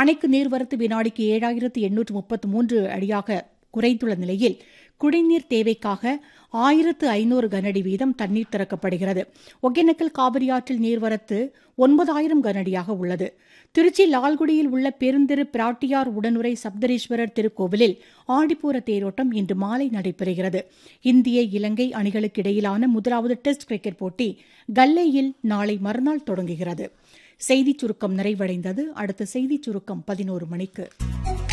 அணைக்கு நீர்வரத்து வினாடிக்கு ஏழாயிரத்து எண்ணூற்று முப்பத்து மூன்று அடியாக குறைந்துள்ள நிலையில் குடிநீர் தேவைக்காக ஆயிரத்து ஐநூறு கனஅடி வீதம் தண்ணீர் திறக்கப்படுகிறது ஒகேனக்கல் காவிரி ஆற்றில் நீர்வரத்து ஒன்பதாயிரம் கனஅடியாக உள்ளது திருச்சி லால்குடியில் உள்ள பெருந்திரு பிராட்டியார் உடனுரை சப்தரீஸ்வரர் திருக்கோவிலில் ஆடிப்பூர தேரோட்டம் இன்று மாலை நடைபெறுகிறது இந்திய இலங்கை அணிகளுக்கு இடையிலான முதலாவது டெஸ்ட் கிரிக்கெட் போட்டி கல்லேயில் நாளை மறுநாள் தொடங்குகிறது செய்திச் சுருக்கம் நிறைவடைந்தது அடுத்த செய்திச் சுருக்கம் பதினோரு மணிக்கு